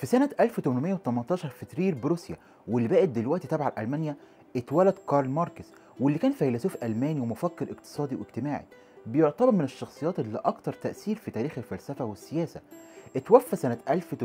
سنة 1818 في ترير بروسيا واللي بقت دلوقتي تابعة لألمانيا اتولد كارل ماركس واللي كان فيلسوف ألماني ومفكر اقتصادي واجتماعي بيعتبر من الشخصيات اللي أكتر تأثير في تاريخ الفلسفة والسياسة اتوفى سنة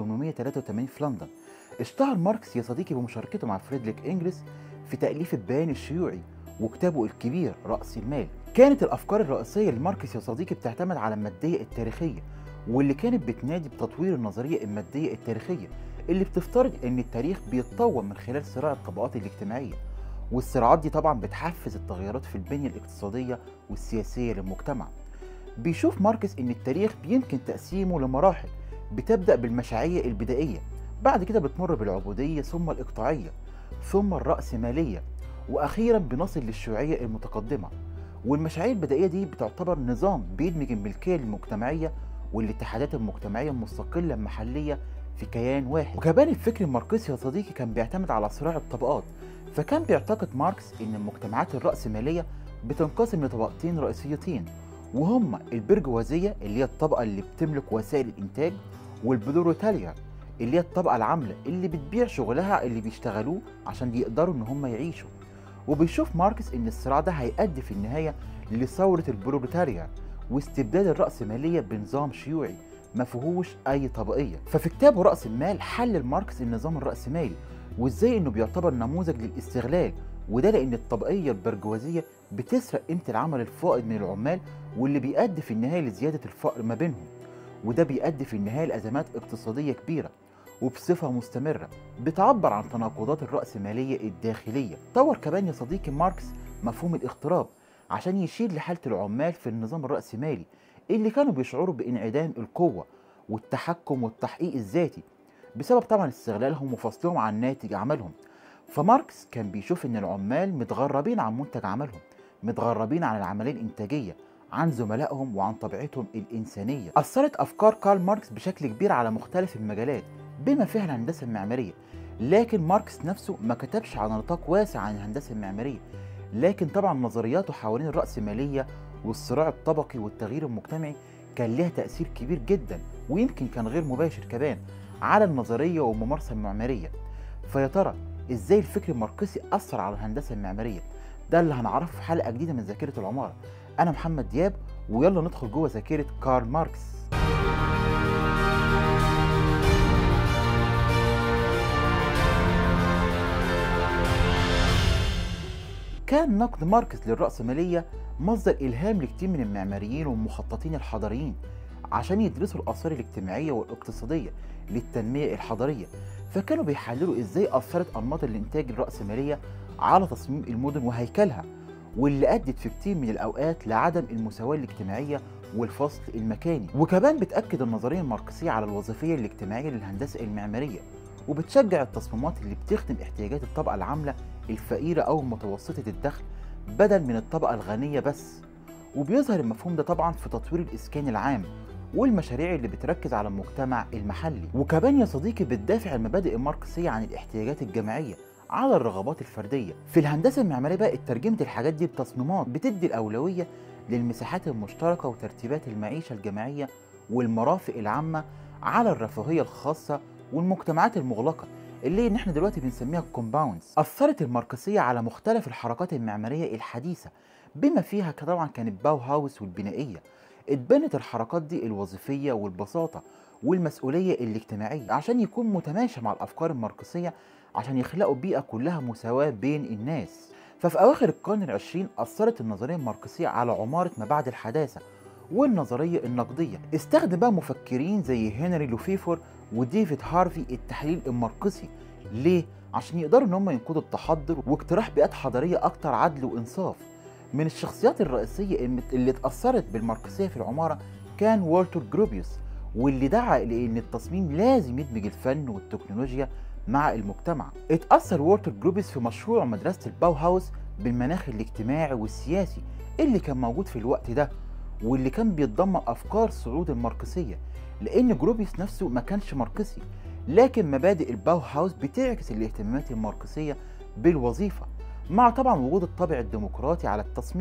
1883 في لندن اشتهر ماركس يا صديقي بمشاركته مع فريدريك إنجلس في تأليف البيان الشيوعي وكتابه الكبير رأس المال كانت الأفكار الرئيسية لماركس يا صديقي بتعتمد على المادية التاريخية واللي كانت بتنادي بتطوير النظرية المادية التاريخية اللي بتفترض ان التاريخ بيتطور من خلال صراع الطبقات الاجتماعية والصراعات دي طبعا بتحفز التغيرات في البنية الاقتصادية والسياسية للمجتمع بيشوف ماركس ان التاريخ بيمكن تقسيمه لمراحل بتبدأ بالمشاعية البدائية بعد كده بتمر بالعبودية ثم الإقطاعية ثم الرأسمالية وأخيرا بنصل للشيوعية المتقدمة والمشاعية البدائية دي بتعتبر نظام بيدمج الملكية المجتمعية والاتحادات المجتمعية المستقلة المحلية في كيان واحد وكمان الفكر الماركسي يا صديقي كان بيعتمد على صراع الطبقات فكان بيعتقد ماركس ان المجتمعات الرأسمالية بتنقسم لطبقتين رئيسيتين وهما البرجوازية اللي هي الطبقة اللي بتملك وسائل الإنتاج والبلوريتاليا اللي هي الطبقة العاملة اللي بتبيع شغلها اللي بيشتغلوه عشان يقدروا إن هم يعيشوا وبيشوف ماركس إن الصراع ده هيؤدي في النهاية لثورة البروليتاريا واستبدال الرأسمالية بنظام شيوعي ما فيهوش أي طبقية ففي كتابه رأس المال حلل ماركس النظام الرأسمالي وإزاي إنه بيعتبر نموذج للاستغلال وده لأن الطبقية البرجوازية بتسرق قيمة العمل الفائض من العمال واللي بيؤدي في النهاية لزيادة الفقر ما بينهم وده بيؤدي في النهاية لأزمات اقتصادية كبيرة وبصفة مستمرة بتعبر عن تناقضات الرأسمالية الداخلية طور كمان يا صديقي ماركس مفهوم الاغتراب عشان يشير لحالة العمال في النظام الرأسمالي اللي كانوا بيشعروا بانعدام القوة والتحكم والتحقيق الذاتي بسبب طبعا استغلالهم وفصلهم عن ناتج عملهم فماركس كان بيشوف ان العمال متغربين عن منتج عملهم متغربين عن العملية الإنتاجية عن زملائهم وعن طبيعتهم الإنسانية أثرت أفكار كارل ماركس بشكل كبير على مختلف المجالات بما فيها الهندسة المعمارية لكن ماركس نفسه ما كتبش على نطاق واسع عن الهندسة المعمارية لكن طبعا نظرياته حوالين الرأسمالية والصراع الطبقي والتغيير المجتمعي كان لها تأثير كبير جدا ويمكن كان غير مباشر كمان على النظرية والممارسة المعمارية فيا ترى ازاي الفكر الماركسي أثر على الهندسة المعمارية ده اللي هنعرفه في حلقة جديدة من ذاكرة العمارة أنا محمد دياب ويلا ندخل جوه ذاكرة كارل ماركس كان نقد ماركس للرأسمالية مصدر إلهام لكتير من المعماريين والمخططين الحضريين عشان يدرسوا الآثار الاجتماعية والاقتصادية للتنمية الحضرية فكانوا بيحللوا إزاي أثرت أنماط الإنتاج الرأسمالية على تصميم المدن وهيكلها واللي أدت في كتير من الأوقات لعدم المساواة الاجتماعية والفصل المكاني وكمان بتأكد النظرية الماركسية على الوظيفية الاجتماعية للهندسة المعمارية وبتشجع التصميمات اللي بتخدم احتياجات الطبقة العاملة الفقيرة أو متوسطة الدخل بدل من الطبقة الغنية بس وبيظهر المفهوم ده طبعا في تطوير الإسكان العام والمشاريع اللي بتركز على المجتمع المحلي وكمان يا صديقي بتدافع المبادئ الماركسية عن الاحتياجات الجماعية على الرغبات الفردية في الهندسة المعمارية بقى اترجمت الحاجات دي بتصميمات بتدي الأولوية للمساحات المشتركة وترتيبات المعيشة الجماعية والمرافق العامة على الرفاهية الخاصة والمجتمعات المغلقة اللي ان احنا دلوقتي بنسميها الكومباوندز اثرت الماركسيه على مختلف الحركات المعماريه الحديثه بما فيها طبعا كانت باو هاوس والبنائيه اتبنت الحركات دي الوظيفيه والبساطه والمسؤوليه الاجتماعيه عشان يكون متماشى مع الافكار الماركسيه عشان يخلقوا بيئه كلها مساواه بين الناس ففي اواخر القرن العشرين اثرت النظريه الماركسيه على عماره ما بعد الحداثه والنظريه النقديه استخدم بقى مفكرين زي هنري لوفيفور وديفيد هارفي التحليل الماركسي ليه عشان يقدروا ان هم ينقذوا التحضر واقتراح بيئات حضاريه اكتر عدل وانصاف من الشخصيات الرئيسيه اللي اتاثرت بالماركسيه في العماره كان والتر جروبيوس واللي دعا لان التصميم لازم يدمج الفن والتكنولوجيا مع المجتمع اتاثر والتر جروبيوس في مشروع مدرسه الباو هاوس بالمناخ الاجتماعي والسياسي اللي كان موجود في الوقت ده واللي كان بيتضمن افكار صعود الماركسيه لان جروبيوس نفسه ما كانش ماركسي لكن مبادئ الباو هاوس بتعكس الاهتمامات الماركسيه بالوظيفه مع طبعا وجود الطابع الديمقراطي على التصميم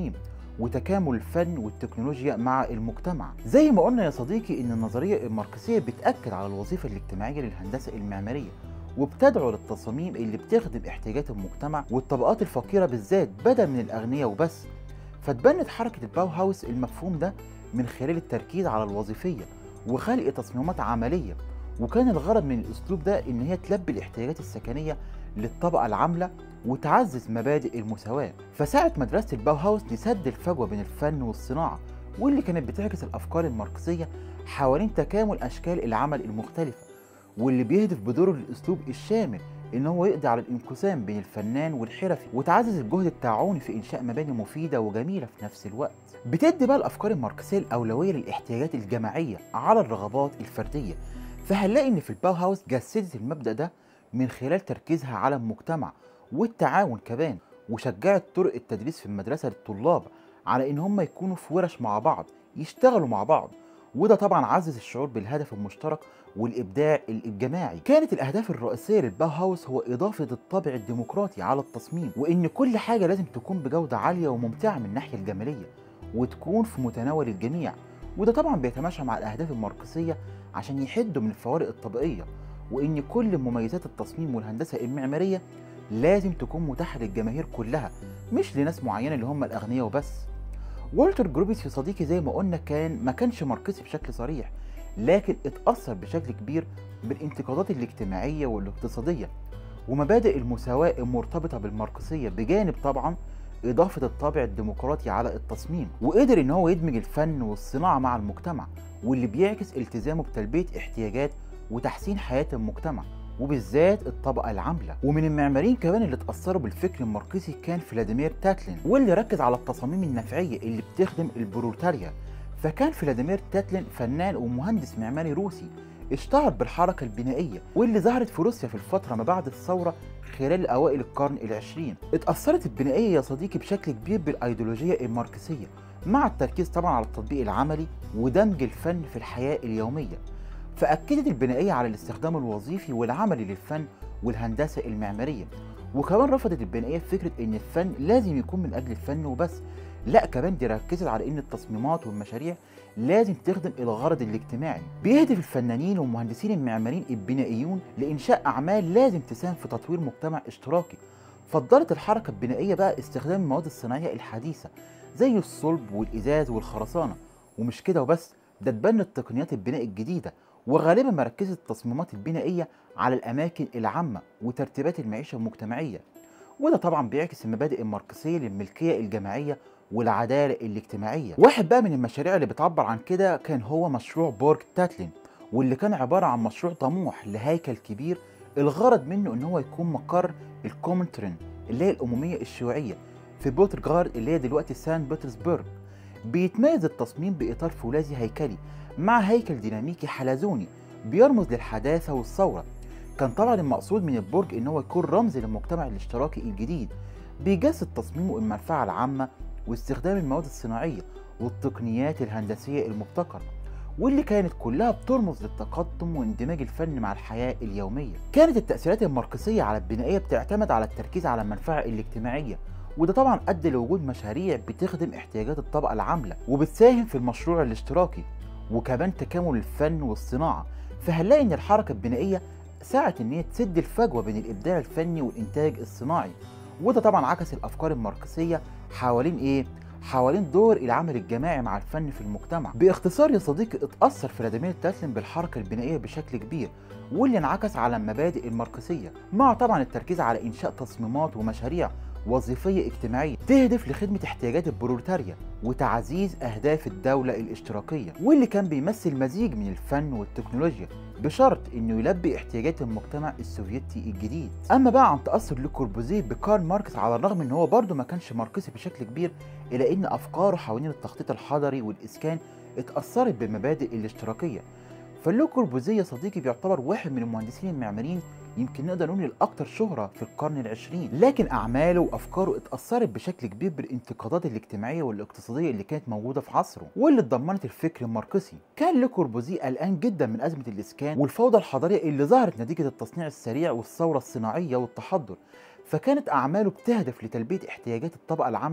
وتكامل الفن والتكنولوجيا مع المجتمع زي ما قلنا يا صديقي ان النظريه الماركسيه بتاكد على الوظيفه الاجتماعيه للهندسه المعماريه وبتدعو للتصاميم اللي بتخدم احتياجات المجتمع والطبقات الفقيره بالذات بدل من الاغنياء وبس فتبنت حركه الباو هاوس المفهوم ده من خلال التركيز على الوظيفيه وخلق تصميمات عمليه وكان الغرض من الاسلوب ده ان هي تلبي الاحتياجات السكنيه للطبقه العامله وتعزز مبادئ المساواه فساعد مدرسه الباو هاوس لسد الفجوه بين الفن والصناعه واللي كانت بتعكس الافكار الماركسيه حوالين تكامل اشكال العمل المختلفه واللي بيهدف بدوره للاسلوب الشامل ان هو يقضي على الانقسام بين الفنان والحرفي وتعزز الجهد التعاوني في انشاء مباني مفيده وجميله في نفس الوقت بتدي بقى الافكار الماركسيه الاولويه للاحتياجات الجماعيه على الرغبات الفرديه فهنلاقي ان في الباو هاوس جسدت المبدا ده من خلال تركيزها على المجتمع والتعاون كمان وشجعت طرق التدريس في المدرسه للطلاب على ان هم يكونوا في ورش مع بعض يشتغلوا مع بعض وده طبعا عزز الشعور بالهدف المشترك والابداع الجماعي كانت الاهداف الرئيسيه للباو هاوس هو اضافه الطابع الديمقراطي على التصميم وان كل حاجه لازم تكون بجوده عاليه وممتعه من الناحيه الجماليه وتكون في متناول الجميع وده طبعا بيتماشى مع الاهداف الماركسيه عشان يحدوا من الفوارق الطبقيه وان كل مميزات التصميم والهندسه المعماريه لازم تكون متاحه للجماهير كلها مش لناس معينه اللي هم الاغنياء وبس والتر جروبيس يا صديقي زي ما قلنا كان ما كانش ماركسي بشكل صريح لكن اتأثر بشكل كبير بالانتقادات الاجتماعية والاقتصادية ومبادئ المساواة المرتبطة بالماركسية بجانب طبعا إضافة الطابع الديمقراطي على التصميم وقدر إن هو يدمج الفن والصناعة مع المجتمع واللي بيعكس التزامه بتلبية احتياجات وتحسين حياة المجتمع وبالذات الطبقة العاملة ومن المعماريين كمان اللي اتأثروا بالفكر الماركسي كان فلاديمير تاتلين واللي ركز على التصاميم النفعية اللي بتخدم البرولتاريا فكان فلاديمير تاتلين فنان ومهندس معماري روسي اشتهر بالحركة البنائية واللي ظهرت في روسيا في الفترة ما بعد الثورة خلال أوائل القرن العشرين اتأثرت البنائية يا صديقي بشكل كبير بالأيديولوجية الماركسية مع التركيز طبعا على التطبيق العملي ودمج الفن في الحياة اليومية فأكدت البنائية على الاستخدام الوظيفي والعملي للفن والهندسة المعمارية وكمان رفضت البنائية فكرة إن الفن لازم يكون من أجل الفن وبس لا كمان دي ركزت على إن التصميمات والمشاريع لازم تخدم الغرض الاجتماعي بيهدف الفنانين والمهندسين المعماريين البنائيون لإنشاء أعمال لازم تساهم في تطوير مجتمع اشتراكي فضلت الحركة البنائية بقى استخدام المواد الصناعية الحديثة زي الصلب والإزاز والخرسانة ومش كده وبس ده اتبنت تقنيات البناء الجديدة وغالبا ما ركزت التصميمات البنائية على الأماكن العامة وترتيبات المعيشة المجتمعية وده طبعا بيعكس المبادئ الماركسية للملكية الجماعية والعدالة الاجتماعية واحد بقى من المشاريع اللي بتعبر عن كده كان هو مشروع بورج تاتلين واللي كان عبارة عن مشروع طموح لهيكل كبير الغرض منه ان هو يكون مقر الكومنترين اللي هي الأممية الشيوعية في بوترغارد اللي هي دلوقتي سان بطرسبرغ بيتميز التصميم بإطار فولاذي هيكلي مع هيكل ديناميكي حلزوني بيرمز للحداثة والثورة كان طبعا المقصود من البرج ان هو يكون رمز للمجتمع الاشتراكي الجديد بيجسد تصميمه المنفعة العامة واستخدام المواد الصناعية والتقنيات الهندسية المبتكرة واللي كانت كلها بترمز للتقدم واندماج الفن مع الحياة اليومية كانت التأثيرات الماركسية على البنائية بتعتمد على التركيز على المنفعة الاجتماعية وده طبعا أدى لوجود مشاريع بتخدم احتياجات الطبقة العاملة وبتساهم في المشروع الاشتراكي وكمان تكامل الفن والصناعة فهنلاقي إن الحركة البنائية ساعت إن هي تسد الفجوة بين الإبداع الفني والإنتاج الصناعي وده طبعا عكس الأفكار الماركسية حوالين إيه؟ حوالين دور العمل الجماعي مع الفن في المجتمع باختصار يا صديقي اتأثر فلاديمير تاتلين بالحركة البنائية بشكل كبير واللي انعكس على المبادئ الماركسية مع طبعا التركيز على إنشاء تصميمات ومشاريع وظيفية اجتماعية تهدف لخدمة احتياجات البرولتاريا وتعزيز أهداف الدولة الاشتراكية واللي كان بيمثل مزيج من الفن والتكنولوجيا بشرط انه يلبي احتياجات المجتمع السوفيتي الجديد اما بقى عن تاثر لكوربوزيه بكارل ماركس على الرغم ان هو برضه ما كانش ماركسي بشكل كبير الا ان افكاره حوالين التخطيط الحضري والاسكان اتاثرت بالمبادئ الاشتراكيه فلو كوربوزيه يا صديقي بيعتبر واحد من المهندسين المعماريين يمكن نقدر نقول الأكثر شهرة في القرن العشرين لكن أعماله وأفكاره اتأثرت بشكل كبير بالانتقادات الاجتماعية والاقتصادية اللي كانت موجودة في عصره واللي اتضمنت الفكر الماركسي كان لكوربوزي قلقان جدا من أزمة الإسكان والفوضى الحضارية اللي ظهرت نتيجة التصنيع السريع والثورة الصناعية والتحضر فكانت أعماله بتهدف لتلبية احتياجات الطبقة العاملة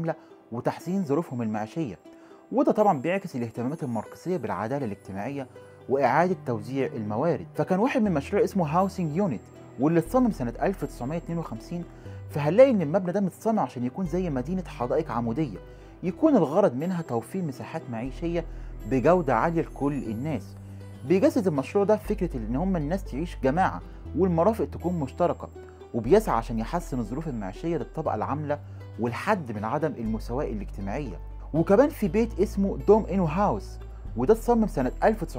وتحسين ظروفهم المعيشية وده طبعا بيعكس الاهتمامات الماركسية بالعدالة الاجتماعية وإعادة توزيع الموارد فكان واحد من مشروع اسمه هاوسنج يونت واللي اتصمم سنة 1952 فهنلاقي إن المبنى ده متصمم عشان يكون زي مدينة حدائق عمودية يكون الغرض منها توفير مساحات معيشية بجودة عالية لكل الناس بيجسد المشروع ده فكرة إن هم الناس تعيش جماعة والمرافق تكون مشتركة وبيسعى عشان يحسن الظروف المعيشية للطبقة العاملة والحد من عدم المساواة الاجتماعية وكمان في بيت اسمه دوم إنو هاوس وده اتصمم سنة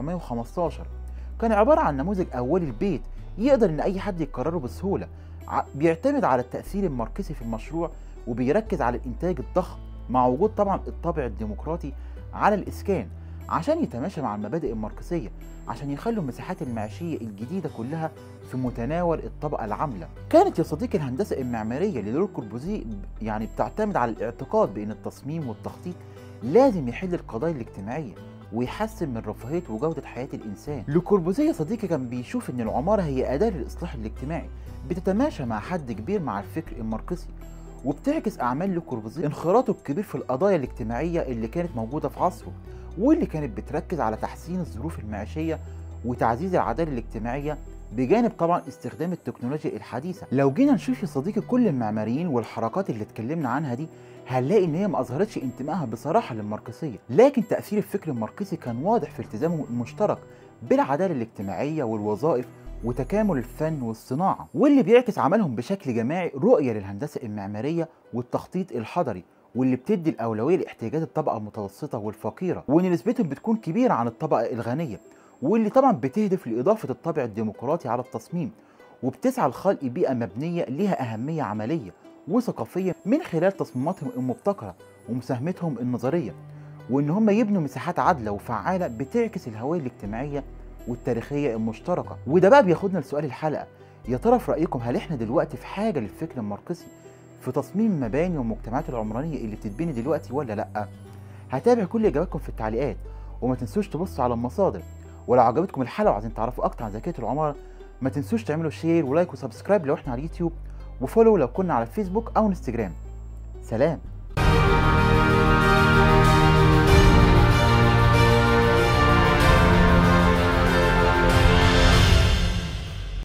1915 كان عبارة عن نموذج أولي البيت يقدر إن أي حد يكرره بسهولة ع- بيعتمد على التأثير الماركسي في المشروع وبيركز على الإنتاج الضخم مع وجود طبعا الطابع الديمقراطي على الإسكان عشان يتماشى مع المبادئ الماركسية عشان يخلوا المساحات المعيشية الجديدة كلها في متناول الطبقة العاملة كانت يا صديقي الهندسة المعمارية للور كوربوزيه يعني بتعتمد على الاعتقاد بأن التصميم والتخطيط لازم يحل القضايا الاجتماعية ويحسن من رفاهية وجودة حياة الإنسان لكوربوزيه يا صديقي كان بيشوف أن العمارة هي أداة للإصلاح الاجتماعي بتتماشى مع حد كبير مع الفكر الماركسي وبتعكس أعمال لكوربوزيه انخراطه الكبير في القضايا الاجتماعية اللي كانت موجودة في عصره واللي كانت بتركز على تحسين الظروف المعيشية وتعزيز العدالة الاجتماعية بجانب طبعا استخدام التكنولوجيا الحديثة لو جينا نشوف يا صديقي كل المعماريين والحركات اللي اتكلمنا عنها دي هنلاقي ان هي ما اظهرتش انتمائها بصراحة للماركسية لكن تأثير الفكر الماركسي كان واضح في التزامه المشترك بالعدالة الاجتماعية والوظائف وتكامل الفن والصناعة واللي بيعكس عملهم بشكل جماعي رؤية للهندسة المعمارية والتخطيط الحضري واللي بتدي الأولوية لاحتياجات الطبقة المتوسطة والفقيرة وإن نسبتهم بتكون كبيرة عن الطبقة الغنية واللي طبعا بتهدف لإضافة الطابع الديمقراطي على التصميم وبتسعى لخلق بيئة مبنية لها أهمية عملية وثقافية من خلال تصميماتهم المبتكرة ومساهمتهم النظرية وإن هم يبنوا مساحات عادلة وفعالة بتعكس الهوية الاجتماعية والتاريخية المشتركة وده بقى بياخدنا لسؤال الحلقة يا ترى في رأيكم هل احنا دلوقتي في حاجة للفكر الماركسي في تصميم مباني والمجتمعات العمرانية اللي بتتبني دلوقتي ولا لأ؟ هتابع كل إجاباتكم في التعليقات وما تنسوش تبصوا على المصادر ولو عجبتكم الحلقة وعايزين تعرفوا أكتر عن ذكية العمارة ما تنسوش تعملوا شير ولايك وسبسكرايب لو احنا على اليوتيوب وفولو لو كنا على الفيسبوك أو انستجرام سلام